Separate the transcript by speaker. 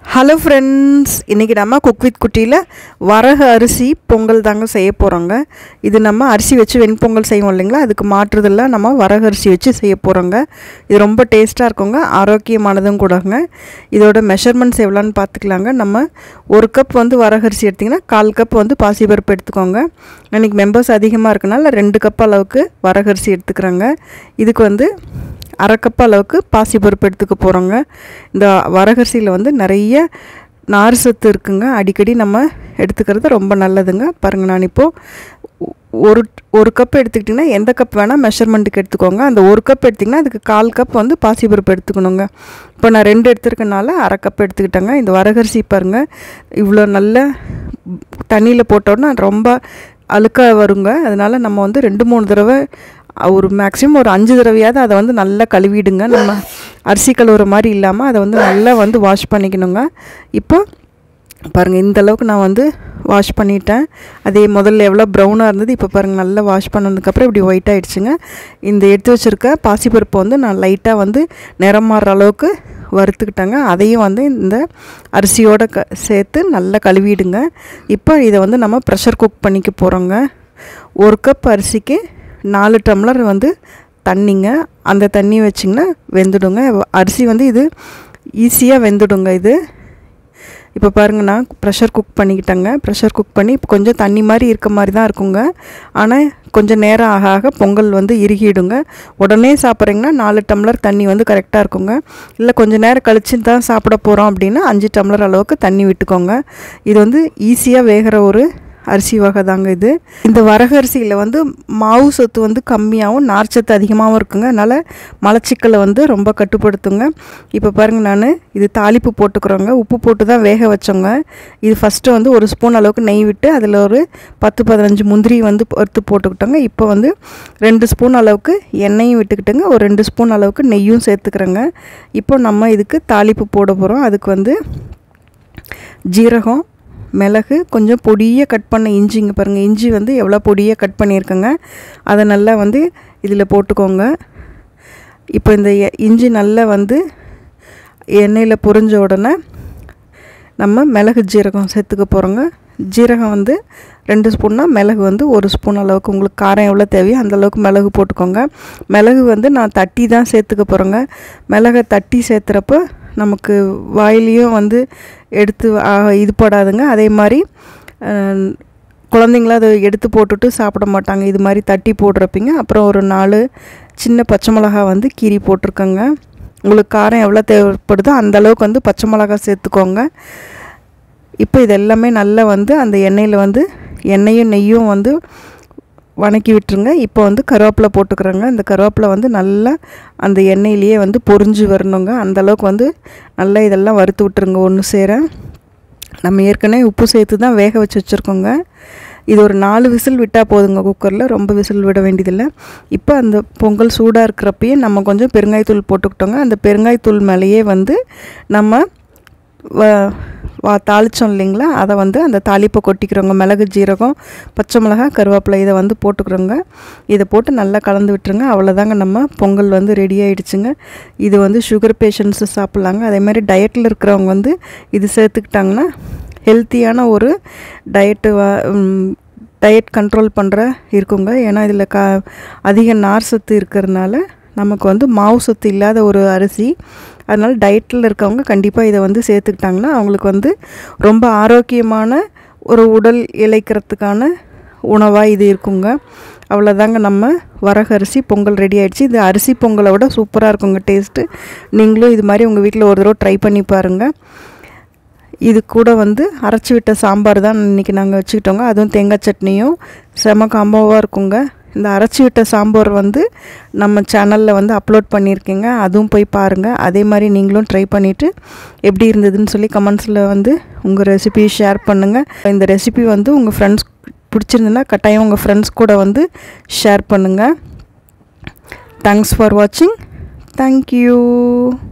Speaker 1: hello friends இன்றைக்கி நம்ம cook with குட்டியில் வரகு அரிசி பொங்கல் தாங்க செய்ய போகிறோங்க இது நம்ம அரிசி வச்சு வெண்பொங்கல் செய்வோம் இல்லைங்களா அதுக்கு மாற்றுதல்ல நம்ம வரகு அரிசி வச்சு செய்ய போகிறோங்க இது ரொம்ப டேஸ்ட்டாக இருக்குங்க ஆரோக்கியமானதும் கூடங்க இதோட மெஷர்மெண்ட்ஸ் எவ்வளோன்னு பார்த்துக்கலாங்க நம்ம ஒரு கப் வந்து வரகு அரிசி எடுத்திங்கன்னா கால் கப் வந்து பாசிப்பருப்பு எடுத்துக்கோங்க இன்றைக்கி மெம்பர்ஸ் அதிகமாக இருக்கனால ரெண்டு கப் அளவுக்கு வரகு அரிசி எடுத்துக்கிறேங்க இதுக்கு வந்து அரை கப் அளவுக்கு பாசிப்பருப்பு எடுத்துக்க போகிறோங்க இந்த வரகரிசியில் வந்து நிறைய நார் சத்து இருக்குங்க அடிக்கடி நம்ம எடுத்துக்கிறது ரொம்ப நல்லதுங்க பாருங்கள் நான் இப்போது ஒரு ஒரு கப் எடுத்துக்கிட்டிங்கன்னா எந்த கப் வேணால் மெஷர்மெண்ட்டுக்கு எடுத்துக்கோங்க அந்த ஒரு கப் எடுத்திங்கன்னா அதுக்கு கால் கப் வந்து பாசிப்பருப்பு எடுத்துக்கணுங்க இப்போ நான் ரெண்டு எடுத்துருக்கனால அரை கப் எடுத்துக்கிட்டேங்க இந்த வரகரிசி பாருங்கள் இவ்வளோ நல்ல தண்ணியில் போட்டோன்னா ரொம்ப அழுக்காக வருங்க அதனால் நம்ம வந்து ரெண்டு மூணு தடவை ஒரு மேக்ஸிமம் ஒரு அஞ்சு தடவையாவது அதை வந்து நல்லா கழுவிடுங்க நம்ம அரிசி கழுவுற மாதிரி இல்லாமல் அதை வந்து நல்லா வந்து வாஷ் பண்ணிக்கணுங்க இப்போ பாருங்கள் இந்த அளவுக்கு நான் வந்து வாஷ் பண்ணிட்டேன் அதே முதல்ல எவ்வளோ ப்ரௌனாக இருந்தது இப்போ பாருங்கள் நல்லா வாஷ் பண்ணதுக்கப்புறம் இப்படி ஒயிட் ஆகிடுச்சுங்க இந்த எடுத்து வச்சுருக்க பாசிப்பருப்பை வந்து நான் லைட்டாக வந்து நிறம் மாறுற அளவுக்கு வறுத்துக்கிட்டேங்க அதையும் வந்து இந்த அரிசியோடு க சேர்த்து நல்லா கழுவிடுங்க இப்போ இதை வந்து நம்ம ப்ரெஷர் குக் பண்ணிக்க போகிறோங்க ஒரு கப் அரிசிக்கு நாலு டம்ளர் வந்து தண்ணிங்க அந்த தண்ணி வச்சிங்கன்னா வெந்துடுங்க அரிசி வந்து இது ஈஸியாக வெந்துடுங்க இது இப்போ பாருங்கள் நான் ப்ரெஷர் குக் பண்ணிக்கிட்டேங்க ப்ரெஷர் குக் பண்ணி இப்போ கொஞ்சம் தண்ணி மாதிரி இருக்க மாதிரி தான் இருக்குங்க ஆனால் கொஞ்சம் நேரம் ஆக ஆக பொங்கல் வந்து இறுகிடுங்க உடனே சாப்பிட்றீங்கன்னா நாலு டம்ளர் தண்ணி வந்து கரெக்டாக இருக்குங்க இல்லை கொஞ்சம் நேரம் கழிச்சு தான் சாப்பிட போகிறோம் அப்படின்னா அஞ்சு டம்ளர் அளவுக்கு தண்ணி விட்டுக்கோங்க இது வந்து ஈஸியாக வேகிற ஒரு அரிசி வகை தாங்க இது இந்த வரகு அரிசியில் வந்து மாவு சத்து வந்து கம்மியாகவும் நார்ச்சத்து அதிகமாகவும் இருக்குங்க அதனால் மலச்சிக்கலை வந்து ரொம்ப கட்டுப்படுத்துங்க இப்போ பாருங்கள் நான் இது தாளிப்பு போட்டுக்கிறோங்க உப்பு போட்டு தான் வேக வச்சோங்க இது ஃபஸ்ட்டு வந்து ஒரு ஸ்பூன் அளவுக்கு நெய் விட்டு அதில் ஒரு பத்து பதினஞ்சு முந்திரி வந்து எடுத்து போட்டுக்கிட்டோங்க இப்போ வந்து ரெண்டு ஸ்பூன் அளவுக்கு எண்ணெயும் விட்டுக்கிட்டோங்க ஒரு ரெண்டு ஸ்பூன் அளவுக்கு நெய்யும் சேர்த்துக்கிறோங்க இப்போ நம்ம இதுக்கு தாளிப்பு போட போகிறோம் அதுக்கு வந்து ஜீரகம் மிளகு கொஞ்சம் பொடியாக கட் பண்ண இஞ்சிங்க பாருங்கள் இஞ்சி வந்து எவ்வளோ பொடியாக கட் பண்ணியிருக்கேங்க அதை நல்லா வந்து இதில் போட்டுக்கோங்க இப்போ இந்த இஞ்சி நல்லா வந்து எண்ணெயில் பொரிஞ்ச உடனே நம்ம மிளகு ஜீரகம் சேர்த்துக்க போகிறோங்க ஜீரகம் வந்து ரெண்டு ஸ்பூன்னா மிளகு வந்து ஒரு ஸ்பூன் அளவுக்கு உங்களுக்கு காரம் எவ்வளோ தேவையோ அந்த அளவுக்கு மிளகு போட்டுக்கோங்க மிளகு வந்து நான் தட்டி தான் சேர்த்துக்க போகிறேங்க மிளகை தட்டி சேர்த்துறப்போ நமக்கு வாயிலையும் வந்து எடுத்து இது போடாதுங்க அதே மாதிரி குழந்தைங்கள அதை எடுத்து போட்டுட்டு சாப்பிட மாட்டாங்க இது மாதிரி தட்டி போடுறப்பிங்க அப்புறம் ஒரு நாலு சின்ன பச்சை மிளகா வந்து கீரி போட்டிருக்கோங்க உங்களுக்கு காரம் எவ்வளோ தேவைப்படுதோ அந்த அளவுக்கு வந்து பச்சை மிளகா சேர்த்துக்கோங்க இப்போ இது எல்லாமே நல்லா வந்து அந்த எண்ணெயில் வந்து எண்ணெயும் நெய்யும் வந்து வணக்கி விட்டுருங்க இப்போ வந்து கருவேப்பிலை போட்டுக்கிறோங்க இந்த கருவேப்பிலை வந்து நல்லா அந்த எண்ணெயிலேயே வந்து பொறிஞ்சு வரணுங்க அந்தளவுக்கு வந்து நல்லா இதெல்லாம் வறுத்து விட்டுருங்க ஒன்று சேர நம்ம ஏற்கனவே உப்பு சேர்த்து தான் வேக வச்சு வச்சுருக்கோங்க இது ஒரு நாலு விசில் விட்டால் போதுங்க குக்கரில் ரொம்ப விசில் விட வேண்டியதில்லை இப்போ அந்த பொங்கல் சூடாக இருக்கிறப்பயே நம்ம கொஞ்சம் பெருங்காயத்தூள் போட்டுக்கிட்டோங்க அந்த பெருங்காயத்தூள் மேலேயே வந்து நம்ம வா தாளித்தோம் இல்லைங்களா அதை வந்து அந்த தாளிப்பை கொட்டிக்கிறோங்க மிளகு ஜீரகம் பச்சை மிளகா கருவேப்பிலை இதை வந்து போட்டுக்கிறோங்க இதை போட்டு நல்லா கலந்து விட்டுருங்க அவ்வளோதாங்க நம்ம பொங்கல் வந்து ரெடி ஆகிடுச்சுங்க இது வந்து சுகர் பேஷண்ட்ஸு சாப்பிட்லாங்க அதேமாதிரி டயட்டில் இருக்கிறவங்க வந்து இது சேர்த்துக்கிட்டாங்கன்னா ஹெல்த்தியான ஒரு டயட்டு டயட் கண்ட்ரோல் பண்ணுற இருக்குங்க ஏன்னா இதில் க அதிக நார் சத்து இருக்கிறதுனால நமக்கு வந்து மாவு சத்து இல்லாத ஒரு அரிசி அதனால் டயட்டில் இருக்கவங்க கண்டிப்பாக இதை வந்து சேர்த்துக்கிட்டாங்கன்னா அவங்களுக்கு வந்து ரொம்ப ஆரோக்கியமான ஒரு உடல் இழைக்கிறதுக்கான உணவாக இது இருக்குங்க அவ்வளோதாங்க நம்ம வரகு அரிசி பொங்கல் ரெடி ஆகிடுச்சு இது அரிசி பொங்கலை விட சூப்பராக இருக்குங்க டேஸ்ட்டு நீங்களும் இது மாதிரி உங்கள் வீட்டில் ஒரு தடவை ட்ரை பண்ணி பாருங்கள் இது கூட வந்து அரைச்சி விட்ட சாம்பார் தான் இன்றைக்கி நாங்கள் வச்சுக்கிட்டோங்க அதுவும் தேங்காய் சட்னியும் செம காம்போவாக இருக்குங்க இந்த அரைச்சி விட்ட சாம்பார் வந்து நம்ம சேனலில் வந்து அப்லோட் பண்ணியிருக்கேங்க அதுவும் போய் பாருங்கள் அதே மாதிரி நீங்களும் ட்ரை பண்ணிவிட்டு எப்படி இருந்ததுன்னு சொல்லி கமெண்ட்ஸில் வந்து உங்கள் ரெசிபியை ஷேர் பண்ணுங்கள் இந்த ரெசிபி வந்து உங்கள் ஃப்ரெண்ட்ஸ் பிடிச்சிருந்துன்னா கட்டாயம் உங்கள் ஃப்ரெண்ட்ஸ் கூட வந்து ஷேர் பண்ணுங்கள் தேங்க்ஸ் ஃபார் வாட்சிங் தேங்க்யூ